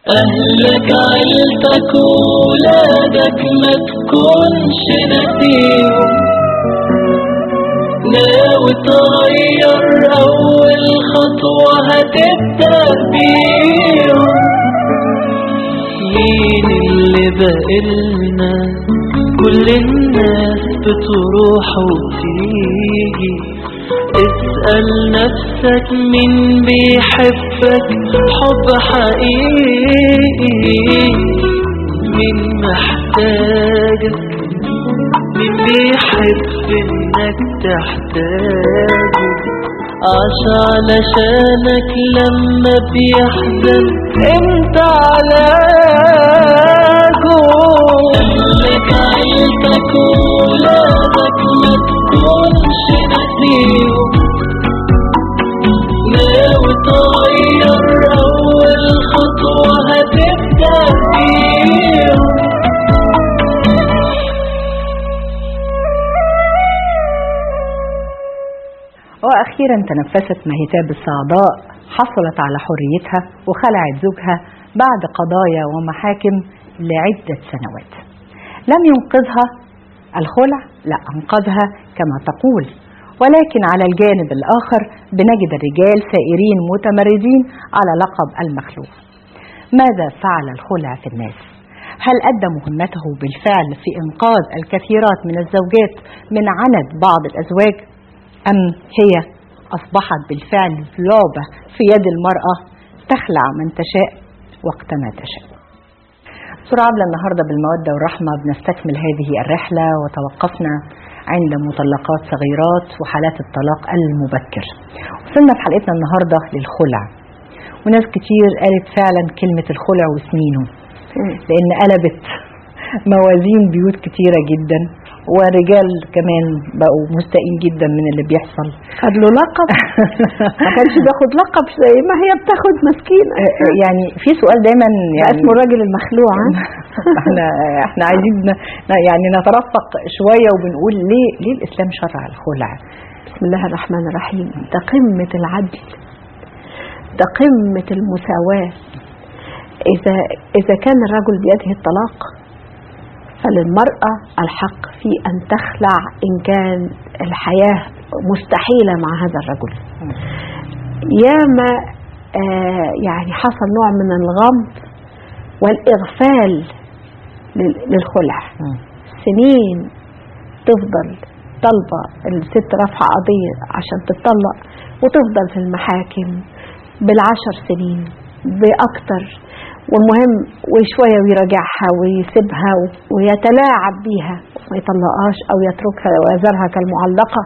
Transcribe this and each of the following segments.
أهلك عيلتك ولادك ما تكونش نسيهم ناوي تغير أول خطوة هتبدأ بيهم مين اللي بقلنا كل الناس بتروح وتيجي اسأل نفسك مين بيحبك حب حقيقي مين محتاجك مين بيحب انك تحتاجه عاش علشانك لما بيحزن انت علاجه اهلك عيلتك ولادك ما تكونش نسيهم ناوي تغير اول خطوة هتبدأ بيهم وأخيرا تنفست مهتاب الصعداء حصلت على حريتها وخلعت زوجها بعد قضايا ومحاكم لعدة سنوات لم ينقذها الخلع لا أنقذها كما تقول ولكن على الجانب الآخر بنجد الرجال سائرين متمردين على لقب المخلوع ماذا فعل الخلع في الناس؟ هل أدى مهمته بالفعل في إنقاذ الكثيرات من الزوجات من عند بعض الأزواج؟ أم هي أصبحت بالفعل لعبة في يد المرأة تخلع من تشاء وقتما تشاء سورة عبلة النهاردة بالمودة والرحمة بنستكمل هذه الرحلة وتوقفنا عند مطلقات صغيرات وحالات الطلاق المبكر وصلنا في حلقتنا النهاردة للخلع وناس كتير قالت فعلا كلمة الخلع وسنينه لأن قلبت موازين بيوت كتيرة جدا ورجال كمان بقوا مستائين جدا من اللي بيحصل خد له لقب ما كانش بياخد لقب زي ما هي بتاخد مسكينة يعني في سؤال دايما بقى يعني اسمه الراجل المخلوع ها؟ احنا احنا عايزين ن- يعني نترفق شويه وبنقول ليه ليه الاسلام شرع الخلع؟ بسم الله الرحمن الرحيم ده قمة العدل ده قمة المساواة إذا إذا كان الرجل بيده الطلاق فللمرأة الحق في أن تخلع إن كان الحياة مستحيلة مع هذا الرجل ياما آه يعني حصل نوع من الغمض والإغفال لل- للخلع سنين تفضل طالبة الست رافعة قضية عشان تتطلق وتفضل في المحاكم بالعشر سنين بأكتر والمهم وشوية ويراجعها ويسيبها ويتلاعب بيها وما يطلقهاش أو يتركها ويذرها كالمعلقة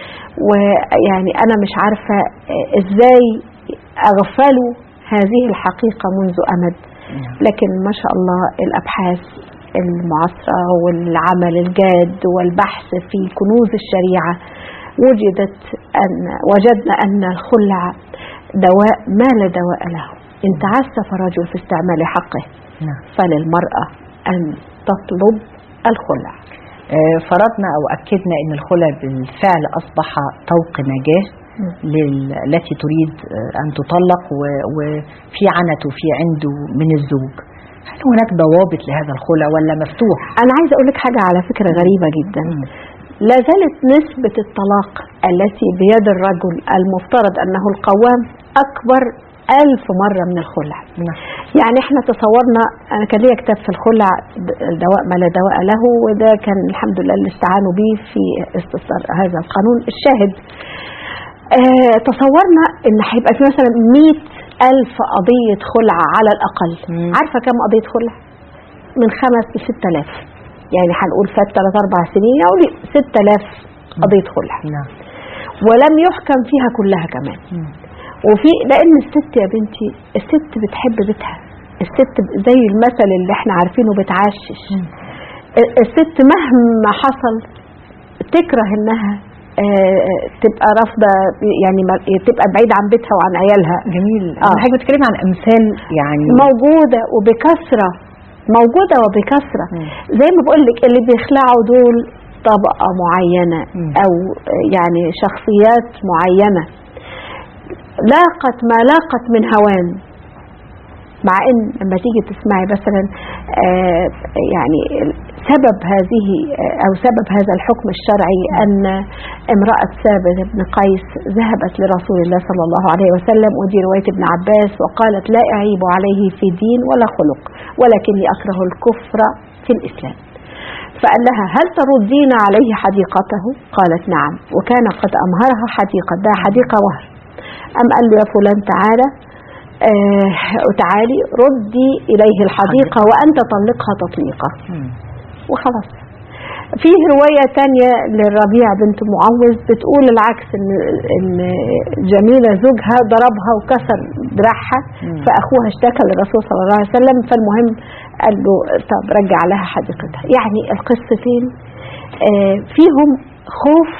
ويعني أنا مش عارفة إزاي أغفلوا هذه الحقيقة منذ أمد لكن ما شاء الله الأبحاث المعاصرة والعمل الجاد والبحث في كنوز الشريعة وجدت أن وجدنا أن الخلع دواء ما لا دواء له إن تعسف رجل في استعمال حقه نعم. فللمرأة أن تطلب الخلع آه، فرضنا او اكدنا ان الخلع بالفعل اصبح طوق نجاه لل- التي تريد آه، ان تطلق و- وفي عنت وفي عنده من الزوج هل هناك ضوابط لهذا الخلع ولا مفتوح؟ أنا عايزة أقول لك حاجة على فكرة غريبة جدا لا زالت نسبة الطلاق التي بيد الرجل المفترض أنه القوام أكبر ألف مرة من الخلع نعم. يعني احنا تصورنا أنا كان ليا كتاب في الخلع د- دواء ما لا دواء له وده كان الحمد لله اللي استعانوا به في استصدار هذا القانون الشاهد اه تصورنا ان هيبقى في مثلا مئة ألف قضية خلع على الأقل مم. عارفة كم قضية خلع؟ من خمس لست آلاف يعني هنقول فات ثلاث أربع سنين أقول ست آلاف قضية خلع نعم ولم يحكم فيها كلها كمان وفي لان الست يا بنتي الست بتحب بيتها الست ب- زي المثل اللي احنا عارفينه بتعشش ال- الست مهما حصل تكره انها آه، آه، تبقى رافضه يعني ما- تبقى بعيده عن بيتها وعن عيالها جميل آه. انا حاجه بتكلم عن امثال يعني موجوده وبكثره موجوده وبكثره مم. زي ما بقول لك اللي بيخلعوا دول طبقه معينه مم. او يعني شخصيات معينه لاقت ما لاقت من هوان مع ان لما تيجي تسمعي مثلا آه، يعني سبب هذه آه، او سبب هذا الحكم الشرعي ان امراه ثابت بن قيس ذهبت لرسول الله صلى الله عليه وسلم ودي روايه ابن عباس وقالت لا اعيب عليه في دين ولا خلق ولكني اكره الكفر في الاسلام فقال لها هل تردين عليه حديقته قالت نعم وكان قد أمهرها حديقة ده حديقة وهر أم قال له يا فلان تعالى آه وتعالي ردي إليه الحديقة وأنت طلقها تطليقة مم. وخلاص فيه رواية تانية للربيع بنت معوذ بتقول العكس ان ان جميلة زوجها ضربها وكسر دراعها مم. فاخوها اشتكى للرسول صلى الله عليه وسلم فالمهم قال له طب رجع لها حديقتها يعني القصتين آه، فيهم خوف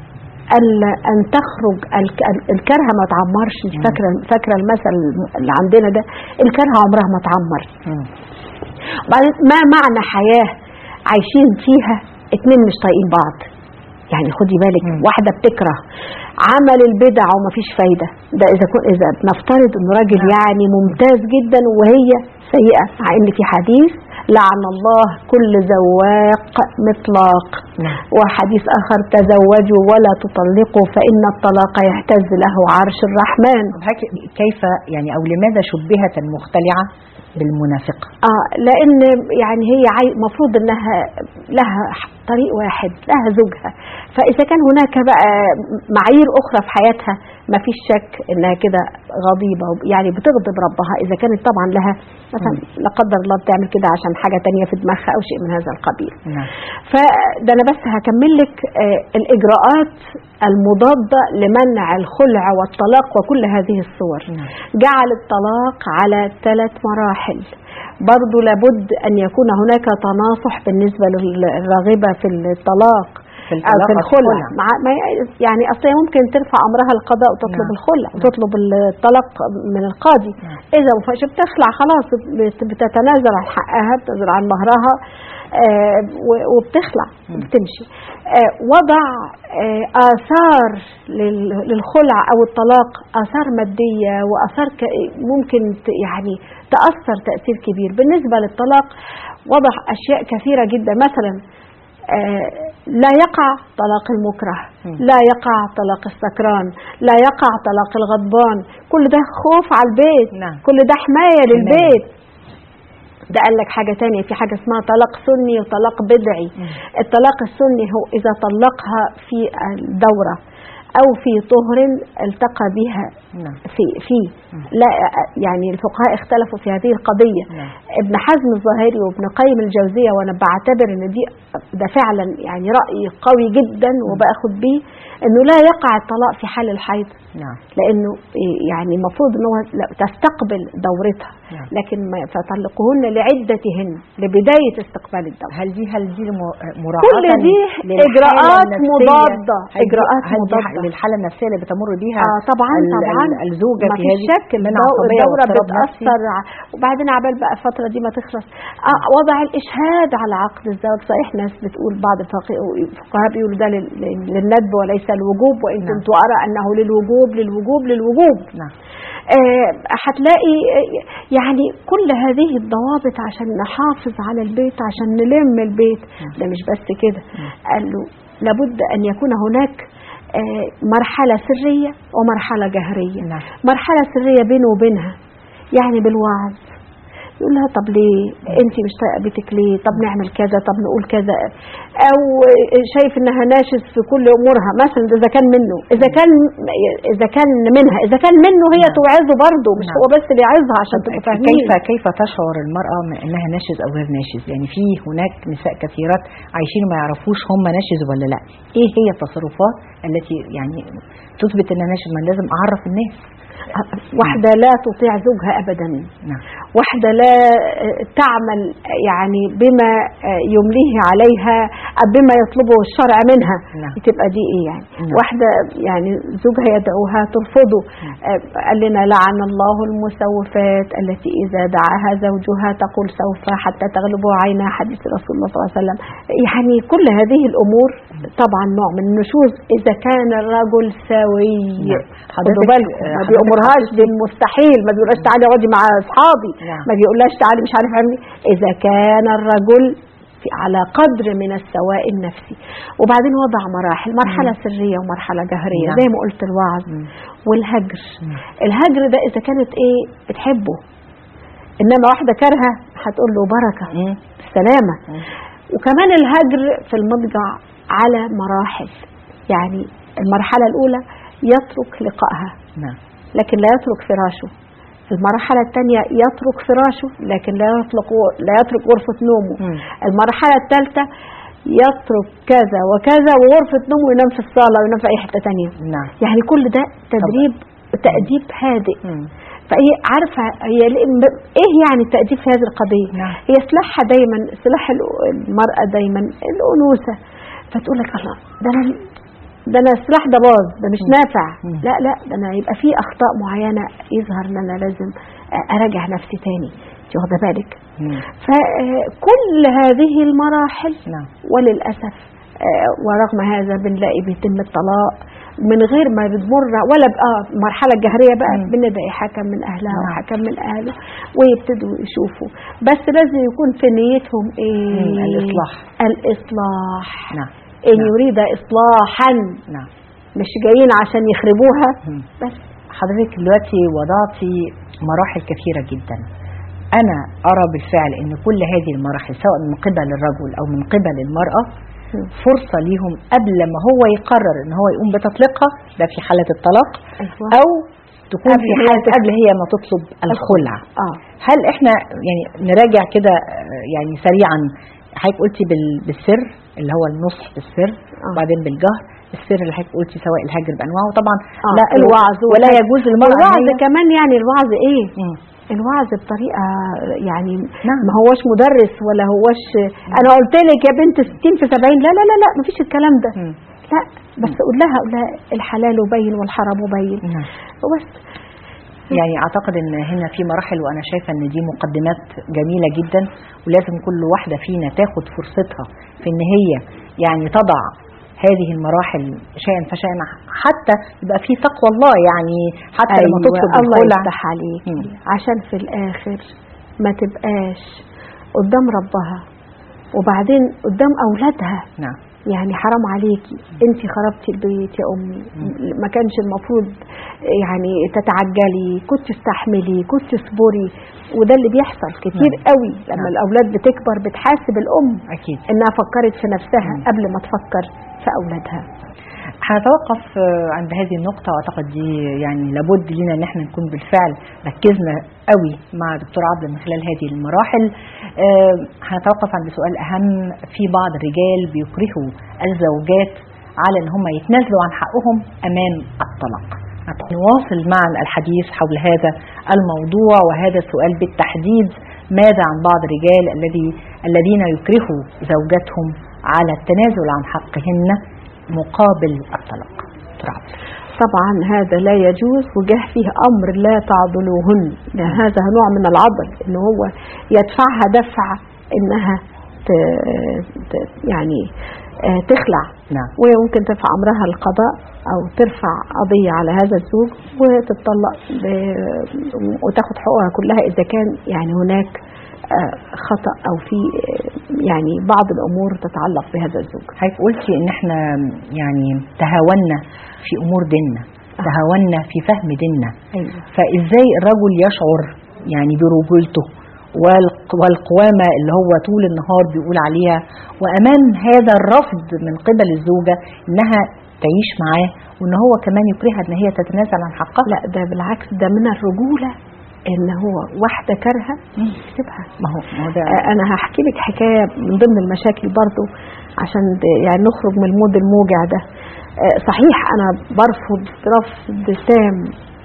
ألا أن تخرج الك- الكرهة ما تعمرش مش فاكرة فاكرة المثل اللي عندنا ده الكرهة عمرها ما تعمر مم. بعدين ما معنى حياة عايشين فيها اتنين مش طايقين بعض يعني خدي بالك مم. واحدة بتكره عمل البدع ومفيش فايدة ده إذا كن إذا نفترض إنه راجل نعم. يعني ممتاز جدا وهي سيئة مع إن في حديث لعن الله كل زواق مطلاق نعم. وحديث آخر تزوجوا ولا تطلقوا فإن الطلاق يهتز له عرش الرحمن طب هك- كيف يعني او لماذا شبهت المختلعه بالمنافقه؟ اه لان يعني هي المفروض انها لها ح- طريق واحد لها زوجها فاذا كان هناك بقى معايير اخرى في حياتها ما فيش شك انها كده غضيبه وب- يعني بتغضب ربها اذا كانت طبعا لها مثلا لا قدر الله بتعمل كده عشان حاجه تانية في دماغها او شيء من هذا القبيل نعم فده انا بس هكمل لك آه، الاجراءات المضاده لمنع الخلع والطلاق وكل هذه الصور نعم. جعل الطلاق على ثلاث مراحل برضو لابد أن يكون هناك تناصح بالنسبة للراغبة في الطلاق في أو في الطلاق الخلع والخلع. مع ما ي- يعني أصلا ممكن ترفع أمرها القضاء وتطلب نعم. الخلع وتطلب الطلاق من القاضي نعم. إذا ما فيش بتخلع خلاص بت- بتتنازل عن حقها بتنازل عن مهرها آه، و- وبتخلع مم. بتمشي آه، وضع آه، آثار لل- للخلع أو الطلاق آثار مادية وآثار ك- ممكن ت- يعني تأثر تأثير كبير بالنسبة للطلاق وضع أشياء كثيرة جدا مثلا آه، لا يقع طلاق المكره مم. لا يقع طلاق السكران لا يقع طلاق الغضبان كل ده خوف على البيت نعم. كل ده حماية للبيت ده قال لك حاجة تانية في حاجة اسمها طلاق سني وطلاق بدعي مم. الطلاق السني هو إذا طلقها في الدورة أو في طهر التقى بها نعم في في لا يعني الفقهاء اختلفوا في هذه القضية نعم. ابن حزم الظاهري وابن قيم الجوزية وأنا بعتبر إن دي ده فعلا يعني رأي قوي جدا وباخد بيه إنه لا يقع الطلاق في حال الحيض نعم لانه إيه يعني المفروض ان هو لا- تستقبل دورتها نعم. لكن ما فطلقهن لعدتهن لبدايه استقبال الدوره هل دي هل دي م- مراعاة كل دي للحالة إجراءات النفسية؟ مضادة، هل دي- إجراءات هل دي مضادة. للحالة النفسية اللي بتمر بيها اه طبعا ال- طبعا ال- الزوجة ما في فيش هذه شك من الدو- عصبية الدوره واضطراب نفسي؟ بتاثر ع- وبعدين عبال بقى الفتره دي ما تخلص آه وضع الاشهاد على عقد الزواج صحيح ناس بتقول بعض الفقه- الفقهاء بيقولوا ده لل- لل- للندب وليس الوجوب وان نعم. كنت ارى انه للوجوب للوجوب للوجوب نعم آه، هتلاقي آه، يعني كل هذه الضوابط عشان نحافظ على البيت عشان نلم البيت ده مش بس كده قال له لابد أن يكون هناك آه، مرحلة سرية ومرحلة جهرية نعم. مرحلة سرية بينه وبينها يعني بالوعظ يقول لها طب ليه انت مش طايقه بيتك ليه طب نعمل كذا طب نقول كذا او شايف انها ناشز في كل امورها مثلا اذا كان منه اذا كان اذا كان منها اذا كان منه هي نعم. توعظه برضه مش نعم. هو بس اللي يعظها عشان طب تبقوا فاهمين كيف كيف تشعر المرأة من انها ناشز او غير ناشز؟ يعني في هناك نساء كثيرات عايشين ما يعرفوش هم ناشز ولا لا. ايه هي التصرفات التي يعني تثبت انها ناشز؟ ما لازم اعرف الناس. واحده لا تطيع زوجها ابدا نعم واحدة لا تعمل يعني بما يمليه عليها بما يطلبه الشرع منها نعم. تبقى دي ايه يعني نعم. واحده يعني زوجها يدعوها ترفضه آه، قال لنا لعن الله المسوفات التي اذا دعاها زوجها تقول سوف حتى تغلب عينها حديث رسول الله صلى الله عليه وسلم يعني كل هذه الامور طبعا نوع من النشوز اذا كان الرجل سوي نعم. خدوا حضرتك- بالكم ما حضرتك بيأمرهاش بالمستحيل ما بيقولهاش تعالي اقعدي مع اصحابي نعم. ما بيقولهاش تعالي مش عارف اعمل إيه. اذا كان الرجل في على قدر من السواء النفسي وبعدين وضع مراحل مرحله سريه ومرحله جهريه نعم. زي ما قلت الوعظ مم. والهجر مم. الهجر ده اذا كانت ايه بتحبه انما واحده كارهه هتقول له بركه مم. السلامه مم. وكمان الهجر في المضجع على مراحل يعني المرحله الاولى يترك لقائها نعم لكن لا يترك فراشه المرحلة الثانية يترك فراشه لكن لا يطلق لا يترك غرفة نومه مم. المرحلة الثالثة يترك كذا وكذا وغرفة نومه ينام في الصالة وينام في أي حتة تانية نعم يعني كل ده تدريب تأديب هادئ مم. فهي عارفة هي ليه- ايه يعني التأديب في هذه القضية نعم. هي سلاحها دايما سلاح ال- المرأة دايما الأنوثة فتقول لك الله ده انا ده انا السلاح ده باظ ده مش مم. نافع مم. لا لا ده انا يبقى في اخطاء معينة يظهر ان انا لازم اراجع نفسي تاني انت واخده بالك مم. فكل هذه المراحل نعم وللأسف آه، ورغم هذا بنلاقي بيتم الطلاق من غير ما بتمر ولا بقى المرحلة الجهرية بقى مم. بندعي حكم من أهلها نعم. وحكم من أهله ويبتدوا يشوفوا بس لازم يكون في نيتهم إيه مم. الإصلاح. الإصلاح نعم إن نعم. يريد إصلاحا نعم مش جايين عشان يخربوها مم. بس حضرتك دلوقتي وضعتي مراحل كثيرة جدا أنا أرى بالفعل أن كل هذه المراحل سواء من قبل الرجل أو من قبل المرأة مم. فرصة ليهم قبل ما هو يقرر أن هو يقوم بتطليقها ده في حالة الطلاق أيوة. أو تكون قبل في هي حالة تت- قبل هي ما تطلب الخلع آه هل احنا يعني نراجع كده آه، يعني سريعا حضرتك قلتي بال- بالسر اللي هو النصح بالسر آه. وبعدين بالجهر السر اللي حضرتك قلتي سواء الهجر بانواعه طبعا آه. لا الوعظ ولا والهجر. يجوز للمرأة الوعظ إن هي- كمان يعني الوعظ إيه مم. الوعظ بطريقه يعني نعم. ما هوش مدرس ولا هوش انا قلت لك يا بنت 60 في 70 لا لا لا لا مفيش الكلام ده مم. لا بس قول لها قول لها الحلال وبين والحرام وبين نعم. وبس يعني اعتقد ان هنا في مراحل وانا شايفه ان دي مقدمات جميله جدا ولازم كل واحده فينا تاخد فرصتها في ان هي يعني تضع هذه المراحل شيئا فشيئا حتى يبقى في تقوى الله يعني حتى لما تطلب الله الخلع يفتح عليك مم. عشان في الاخر ما تبقاش قدام ربها وبعدين قدام اولادها نعم يعني حرام عليكي انت خربتي البيت يا امي ما كانش المفروض يعني تتعجلي كنت استحملي كنت اصبري وده اللي بيحصل كتير نعم. قوي لما نعم. الاولاد بتكبر بتحاسب الام اكيد انها فكرت في نفسها مم. قبل ما تفكر في اولادها هنتوقف آه، عند هذه النقطة واعتقد دي يعني لابد لنا ان احنا نكون بالفعل ركزنا قوي مع دكتور عبد من خلال هذه المراحل آه، هنتوقف عند سؤال اهم في بعض الرجال بيكرهوا الزوجات على ان هم يتنازلوا عن حقهم امام الطلاق نواصل معا الحديث حول هذا الموضوع وهذا السؤال بالتحديد ماذا عن بعض الرجال الذي الذين يكرهوا زوجاتهم على التنازل عن حقهن مقابل الطلاق دكتور عبد. طبعا هذا لا يجوز وجه فيه امر لا تعضلوهن لأن هذا نوع من العضل ان هو يدفعها دفع انها ت... ت... يعني آه، تخلع نعم وممكن ترفع امرها القضاء او ترفع قضيه على هذا الزوج وتطلق ب... وتاخد حقوقها كلها اذا كان يعني هناك آه، خطا او في آه، يعني بعض الامور تتعلق بهذا الزوج حضرتك قلتي ان احنا يعني تهاونا في امور ديننا تهاونا في فهم ديننا ايوه فازاي الرجل يشعر يعني برجولته والق- والقوامة اللي هو طول النهار بيقول عليها وأمام هذا الرفض من قبل الزوجة إنها تعيش معاه وإن هو كمان يكرهها إن هي تتنازل عن حقها لا ده بالعكس ده من الرجوله ان هو واحده كارهه سيبها ما هو ما هو ده آه، انا هحكي لك حكايه من ضمن المشاكل برضو عشان د- يعني نخرج من المود الموجع ده آه، صحيح انا برفض رفض تام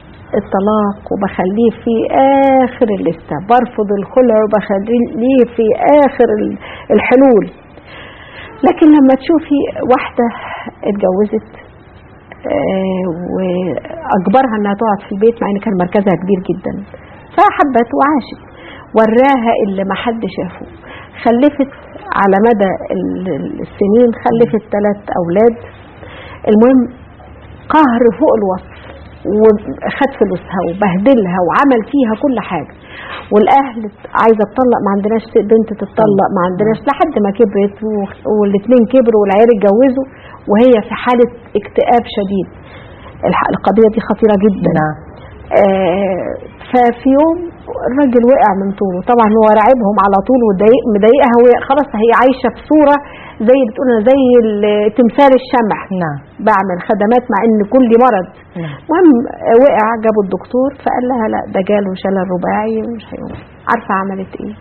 الطلاق وبخليه في اخر الليسته برفض الخلع وبخليه في اخر ال- الحلول لكن لما تشوفي واحدة اتجوزت آه، واجبرها انها تقعد في البيت مع ان كان مركزها كبير جدا فحبت وعاشت وراها اللي ما حد شافه خلفت على مدى ال- ال- السنين خلفت ثلاث اولاد المهم قهر فوق الوصف وخد فلوسها وبهدلها وعمل فيها كل حاجه والاهل عايزه تطلق ما عندناش بنت تتطلق ما عندناش لحد ما كبرت والاثنين كبروا والعيال اتجوزوا وهي في حاله اكتئاب شديد الح- القضيه دي خطيره جدا نعم آه، ففي يوم الراجل وقع من طوله طبعا هو راعبهم على طول وضايق مضايقها وهي خلاص هي عايشه في صوره زي بتقول أنا زي ال- تمثال الشمع نعم بعمل خدمات مع ان كل مرض نعم المهم آه، وقع جابوا الدكتور فقال لها لا ده جاله شلل رباعي ومش هيقوم عارفه عملت ايه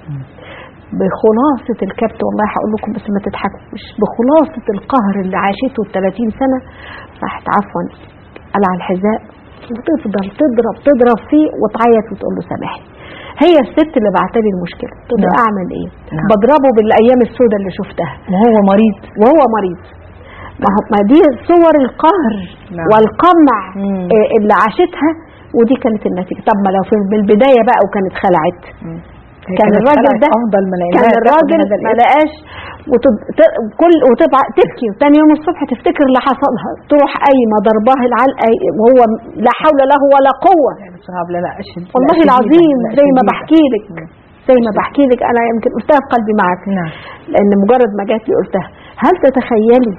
بخلاصة الكبت والله هقول لكم بس ما تضحكوش بخلاصة القهر اللي عاشته ال 30 سنة راحت عفوا قلع الحذاء وتفضل تضرب تضرب فيه وتعيط وتقول له سامحني هي الست اللي بعتلي المشكلة تقول له نعم. اعمل ايه نعم. بضربه بالايام السوداء اللي شفتها وهو مريض وهو مريض ما هو ما دي صور القهر نعم. والقمع مم. آه، اللي عاشتها ودي كانت النتيجة طب ما لو في من البداية بقى وكانت خلعت هي كان كانت الراجل خلعت ده افضل ما لقيناها كان تاخد الراجل هذا ما الاسم. لقاش وتب... ت- كل وتبع تبكي وتاني يوم الصبح تفتكر اللي حصلها تروح قايمه ضرباه العلقه وهو لا حول له ولا قوه صعب لا لا أشد لا والله شديدة، العظيم لا زي ما شديدة. بحكي لك زي ما بحكي لك انا يمكن قلتها في قلبي معك نعم لان مجرد ما جات لي قلتها هل تتخيلي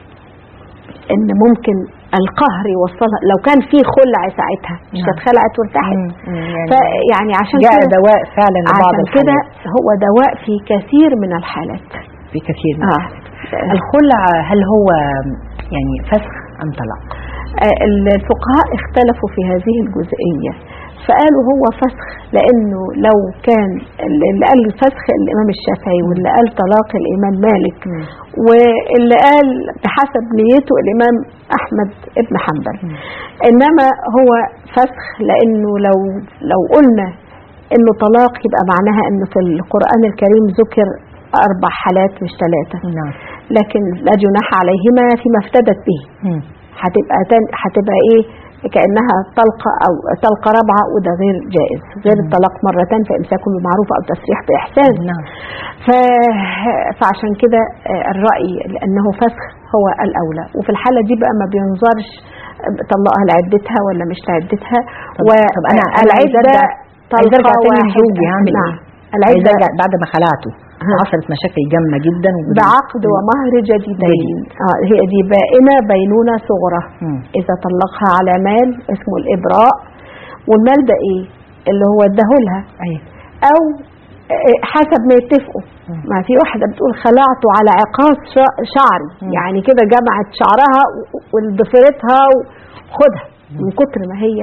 ان ممكن القهر يوصلها لو كان في خلع ساعتها مش نعم. كانت خلعت وارتاحت مم، مم، يعني فيعني عشان جاء كده دواء فعلا لبعض عشان كده الحالات هو دواء في كثير من الحالات في كثير من اه الخلع هل هو يعني فسخ ام طلاق؟ آه، الفقهاء اختلفوا في هذه الجزئية فقالوا هو فسخ لأنه لو كان اللي قال فسخ الإمام الشافعي واللي قال طلاق الإمام مالك مم. واللي قال بحسب نيته الإمام أحمد ابن حنبل مم. إنما هو فسخ لأنه لو لو قلنا إنه طلاق يبقى معناها إنه في القرآن الكريم ذكر أربع حالات مش ثلاثة نعم لكن لا جناح عليهما فيما افتدت به مم. هتبقى تاني هتبقى ايه كانها طلقه او طلقه رابعه وده غير جائز غير مم. الطلاق مرتين فامساك بالمعروف او تسريح باحسان نعم ف... فعشان كده آه، الراي لانه فسخ هو الاولى وفي الحاله دي بقى ما بينظرش طلقها لعدتها ولا مش لعدتها طب- طب أنا- أنا عايزة والعده أرجع- عايزة أرجع طلقه تاني واحده لزوجي، هعمل نعم إيه؟ عايزة العده ارجع بعد ما خلعته ها. حصلت مشاكل جامه جدا و- بعقد ومهر جديدين جديد. آه هي دي بائنة بينونة صغرى مم. إذا طلقها على مال اسمه الإبراء والمال ده إيه اللي هو اداهولها ايوه أو آه، حسب ما يتفقوا مم. ما في واحدة بتقول خلعته على عقاص شع- شعري مم. يعني كده جمعت شعرها و- وضفيرتها وخدها من كتر ما هي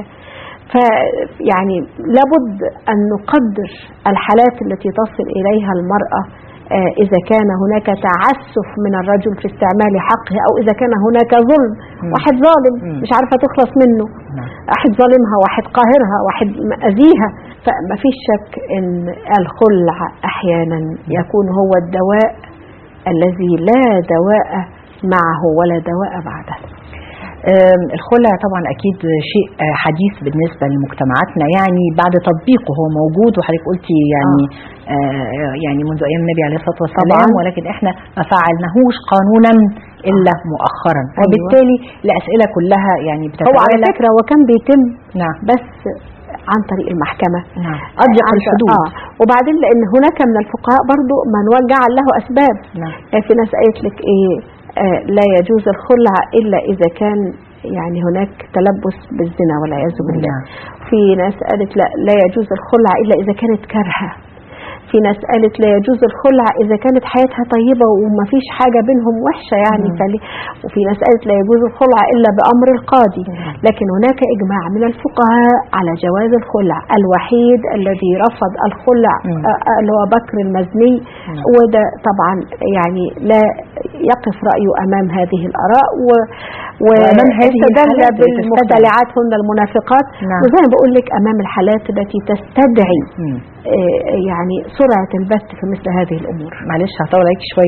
فيعني لابد أن نقدر الحالات التي تصل إليها المرأة آه، إذا كان هناك تعسف من الرجل في استعمال حقه أو إذا كان هناك ظلم مم. واحد ظالم مم. مش عارفة تخلص منه نعم. واحد ظالمها واحد قاهرها واحد مأذيها فما فيش شك ان الخلع احيانا يكون هو الدواء الذي لا دواء معه ولا دواء بعده آم، الخلع طبعا اكيد شيء آه، حديث بالنسبه لمجتمعاتنا يعني بعد تطبيقه هو موجود وحضرتك قلتي يعني آه يعني منذ ايام النبي عليه الصلاه والسلام طبعاً. ولكن احنا ما فعلناهوش قانونا الا مؤخرا أيوة. وبالتالي الاسئله كلها يعني هو على بتتوالى فكره هو كان بيتم نعم بس عن طريق المحكمه نعم اضيق عن- الحدود آه. وبعدين لان هناك من الفقهاء برضو من وجع له اسباب نعم يعني في ناس قالت لك ايه آه لا يجوز الخلع الا اذا كان يعني هناك تلبس بالزنا والعياذ بالله نعم. في ناس قالت لا لا يجوز الخلع الا اذا كانت كارهه في ناس قالت لا يجوز الخلع اذا كانت حياتها طيبه وما فيش حاجه بينهم وحشه يعني مم. فلي وفي ناس قالت لا يجوز الخلع الا بامر القاضي مم. لكن هناك اجماع من الفقهاء على جواز الخلع الوحيد الذي رفض الخلع مم. آه، آه، اللي هو بكر المزني نعم. وده طبعا يعني لا يقف رأيه أمام هذه الآراء و وأمام هذه واستدل الحالات التي بالمبتلعات هن المنافقات نعم. وزي ما بقول لك أمام الحالات التي تستدعي مم. آه، يعني سرعة البث في مثل هذه الأمور معلش هطول عليك شويه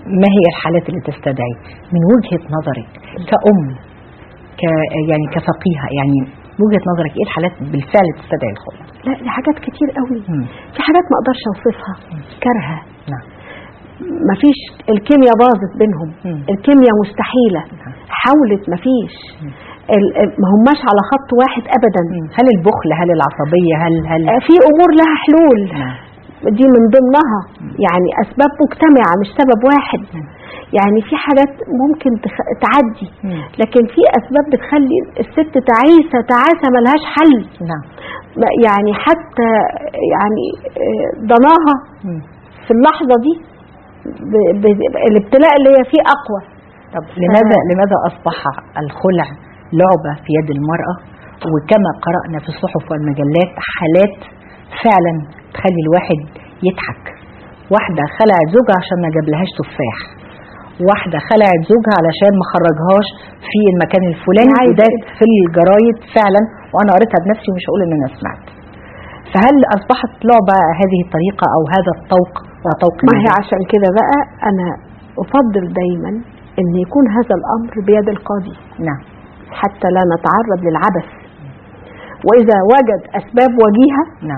ما هي الحالات اللي تستدعي من وجهة نظرك كأم ك يعني كفقيهة يعني من وجهة نظرك ايه الحالات بالفعل تستدعي الخلع لا دي حاجات كتير قوي مم. في حاجات ما اقدرش اوصفها كارهه نعم مفيش الكيمياء باظت بينهم مم. الكيمياء مستحيله نعم. حاولت مفيش ال- ال- ما هماش على خط واحد ابدا هل البخل هل العصبية هل هل آه، في امور لها حلول نعم. دي من ضمنها يعني اسباب مجتمعه مش سبب واحد يعني في حاجات ممكن تخ- تعدي مم. لكن في اسباب بتخلي الست تعيسه تعاسه ملهاش حل نعم ما- يعني حتى يعني آه، ضناها مم. في اللحظه دي ب- ب- الابتلاء اللي هي فيه اقوى طب لماذا لماذا اصبح الخلع لعبه في يد المراه وكما قرانا في الصحف والمجلات حالات فعلا تخلي الواحد يضحك واحده خلعت زوجها عشان ما جابلهاش تفاح واحده خلعت زوجها علشان ما خرجهاش في المكان الفلاني عايزة وده في الجرايد فعلا وانا قريتها بنفسي ومش هقول ان انا سمعت فهل اصبحت لعبه هذه الطريقه او هذا الطوق وطوق ما هي النجاة؟ عشان كده بقى انا افضل دايما ان يكون هذا الامر بيد القاضي نعم حتى لا نتعرض للعبث واذا وجد اسباب وجيهه نعم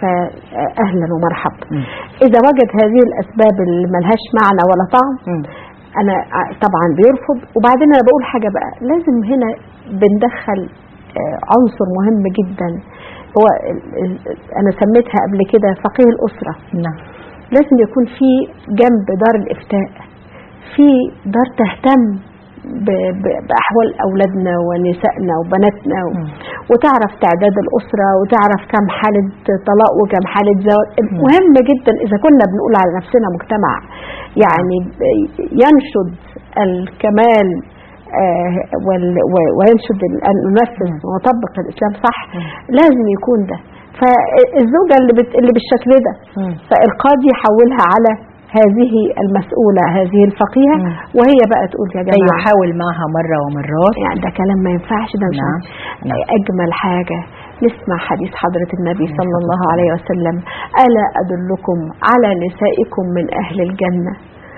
فاهلا ومرحبا مم. اذا وجد هذه الاسباب اللي ملهاش معنى ولا طعم مم. انا ع- طبعا بيرفض وبعدين انا بقول حاجه بقى لازم هنا بندخل آه، عنصر مهم جدا هو ال- ال- انا سميتها قبل كده فقيه الاسره نعم لازم يكون في جنب دار الافتاء في دار تهتم ب- ب- باحوال اولادنا ونسائنا وبناتنا و- مم. وتعرف تعداد الاسره وتعرف كم حاله طلاق وكم حاله زواج مهم جدا اذا كنا بنقول على نفسنا مجتمع يعني ب- ينشد الكمال آه، وال- و- وينشد ال- ان ننفذ ونطبق الاسلام صح لازم يكون ده فالزوجه اللي بت... اللي بالشكل ده مم. فالقاضي يحولها على هذه المسؤوله هذه الفقيهه مم. وهي بقى تقول يا كي جماعه يحاول معها مرة ومرات يعني ده كلام ما ينفعش ده مش نعم. عارف. نعم. أجمل حاجة نسمع حديث حضرة النبي صلى الله عليه وسلم ألا أدلكم على نسائكم من أهل الجنة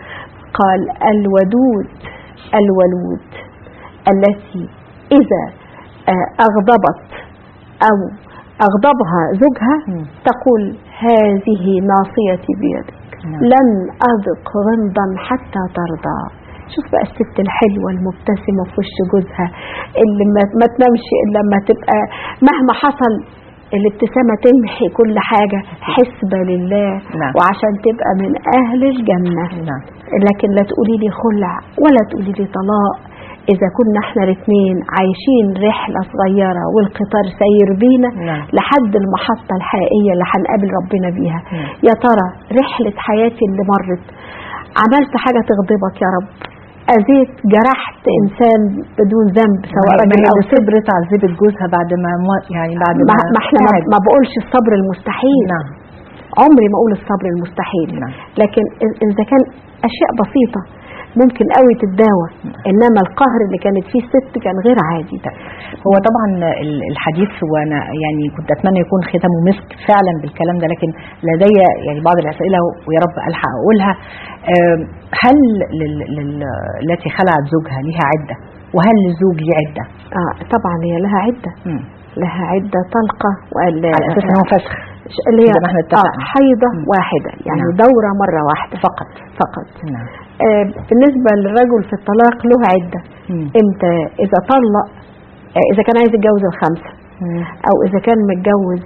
قال الودود الولود التي إذا آه، أغضبت أو أغضبها زوجها مم. تقول هذه ناصيتي بيدك نعم. لن أذق غمضا حتى ترضى شوف بقى الست الحلوة المبتسمة في وش جوزها اللي ما, ما تنامش إلا لما تبقى مهما حصل الابتسامة تمحي كل حاجة حسبة لله نعم. وعشان تبقى من أهل الجنة نعم لكن لا تقولي لي خلع ولا تقولي لي طلاق إذا كنا احنا الاثنين عايشين رحلة صغيرة والقطار سير بينا نعم. لحد المحطة الحقيقية اللي هنقابل ربنا بيها نعم. يا ترى رحلة حياتي اللي مرت عملت حاجة تغضبك يا رب أذيت جرحت إنسان بدون ذنب سواء ما راجل هي أو اللي ست صبرت على زبد جوزها بعد ما مو- يعني بعد ما, ما ما احنا ما, تعب. ما بقولش الصبر المستحيل نعم عمري ما اقول الصبر المستحيل نعم. لكن إ- اذا كان اشياء بسيطه ممكن قوي تتداوى انما القهر اللي كانت فيه الست كان غير عادي هو طبعا ال- الحديث وانا يعني كنت اتمنى يكون ختمه مسك فعلا بالكلام ده لكن لدي يعني بعض الاسئله ويا رب الحق اقولها آم، هل لل- لل- التي خلعت زوجها لها عده وهل للزوج ليه عده؟ آه طبعا هي لها عده مم. لها عده طلقه ولا على اساس ان هو فسخ اللي هي زي ما احنا آه اتفقنا. حيضه مم. واحده يعني نعم. دوره مره واحده فقط فقط نعم آه بالنسبه للرجل في الطلاق له عده مم. امتى اذا طلق آه اذا كان عايز يتجوز الخمسه مم. او اذا كان متجوز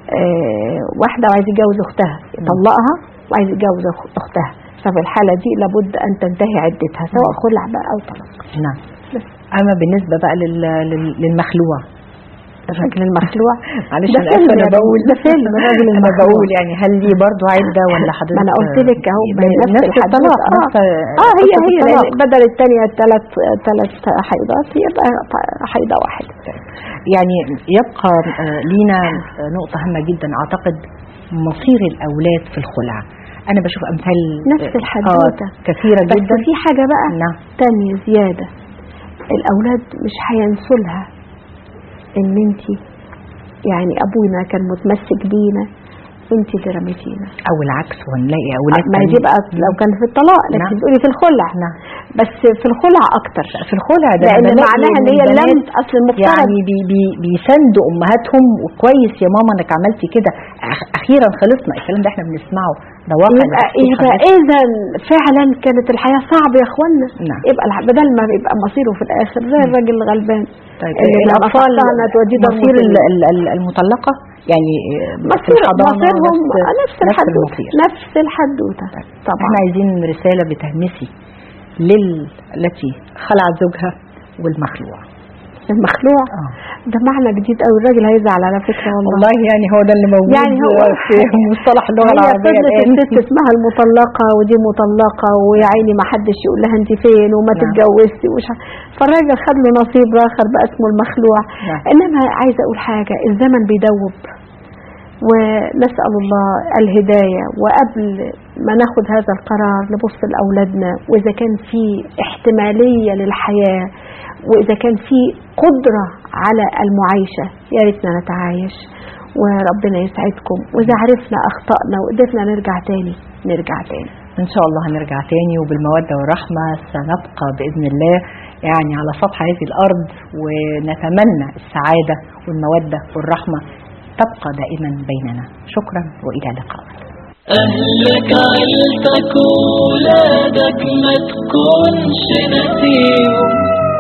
آه، واحده وعايز يتجوز اختها يطلقها وعايز يتجوز أخ- اختها ففي الحاله دي لابد ان تنتهي عدتها سواء خلع بقى او طلاق نعم اما بالنسبه بقى لل... لل... للمخلوع الراجل المخلوع معلش ده انا فيلم اسفه انا يا بقول ده فيلم الراجل انا المخلوع. بقول يعني هل دي برضو عده ولا حضرتك ما انا قلت لك اهو من من نفس نفس الحديث الطلاق اه, نفس آه هي قصة هي الطلاق. لأن بدل الثانيه ثلاث ثلاث حيضات يبقى حيضه واحده يعني يبقى آه، لينا آه، نقطة هامة جدا أعتقد مصير الأولاد في الخلع أنا بشوف أمثال نفس آه، الحدوتة. كثيرة بس جدا في حاجه بقى نعم تانية زيادة الأولاد مش هينسوا لها إن أنت يعني أبونا كان متمسك بينا انت اللي رميتينا او العكس ونلاقي اولاد ما هي دي تانيين. بقى لو كان في الطلاق لكن نعم. بتقولي في الخلع نعم. بس في الخلع اكتر في الخلع ده لان أنا بلاقي معناها ان هي البنات لم اصل المفترض يعني بي بي بيساندوا امهاتهم وكويس يا ماما انك عملتي كده أخ- اخيرا خلصنا الكلام ده احنا بنسمعه ده واقع يبقى بس يبقى خلصنا. اذا فعلا كانت الحياه صعبه يا اخوانا نعم. يبقى الع- بدل ما يبقى مصيره في الاخر زي الراجل الغلبان طيب اللي لما الاطفال فقدنا توديه دار مصير ال- مسن. ال- ال- المطلقه يعني آه، في مصير الحضانه مصيرهم نفس, نفس الحدوته المصير نفس الحدوته طبعا احنا عايزين رساله بتهمسي لل التي خلعت زوجها والمخلوع المخلوع اه ده معنى جديد قوي الراجل هيزعل على فكره والله والله يعني هو ده اللي موجود يعني هو- في مصطلح اللغه هي العربيه فضلت الان الست اسمها المطلقه ودي مطلقه ويا عيني ما حدش يقول لها انت فين وما نعم. تتجوزتي ومش عارف- فالراجل خد له نصيب اخر بقى اسمه المخلوع نعم. انما عايزه اقول حاجه الزمن بيدوب ونسال الله الهدايه وقبل ما ناخد هذا القرار نبص لاولادنا واذا كان في احتماليه للحياه واذا كان في قدره على المعايشه يا ريتنا نتعايش وربنا يسعدكم واذا عرفنا اخطائنا وقدرنا نرجع تاني نرجع تاني ان شاء الله هنرجع تاني وبالموده والرحمه سنبقى باذن الله يعني على سطح هذه الارض ونتمنى السعاده والموده والرحمه تبقى دائما بيننا شكرا والى اللقاء أهلك عيلتك وولادك ما تكونش نسيهم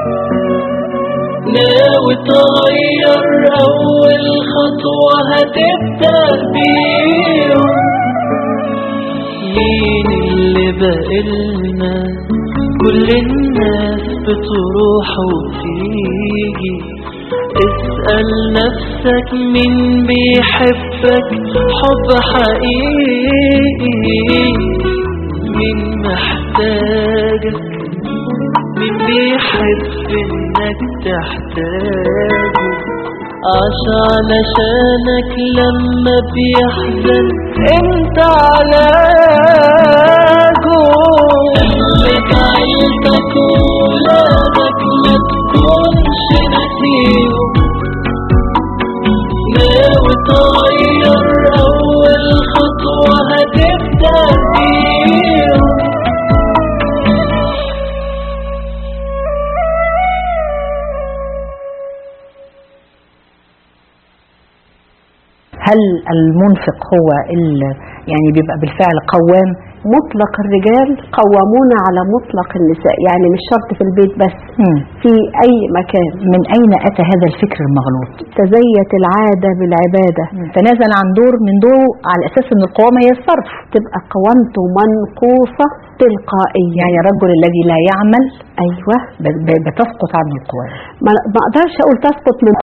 ناوي تغير أول خطوة هتبدأ بيهم مين اللي بقلنا كل الناس بتروح وتيجي اسأل نفسك مين بيحبك حب حقيقي مين محتاجك مين بيحب انك تحتاجه عاش علشانك لما بيحزن انت علاجه اهلك عيلتك وولادك ما تكونش نسيهم ناوي تغير اول خطوة هتبدأ بيهم هل المنفق هو اللي يعني بيبقى بالفعل قوام مطلق الرجال قوامون على مطلق النساء يعني مش شرط في البيت بس في اي مكان من اين اتى هذا الفكر المغلوط تزيت العاده بالعباده تنازل عن دور من دوره على اساس ان القوامه هي الصرف تبقى قوامته منقوصه تلقائيا يعني الرجل الذي لا يعمل ايوه ب- ب- بتسقط عنه القوامه ما ما اقدرش اقول تسقط من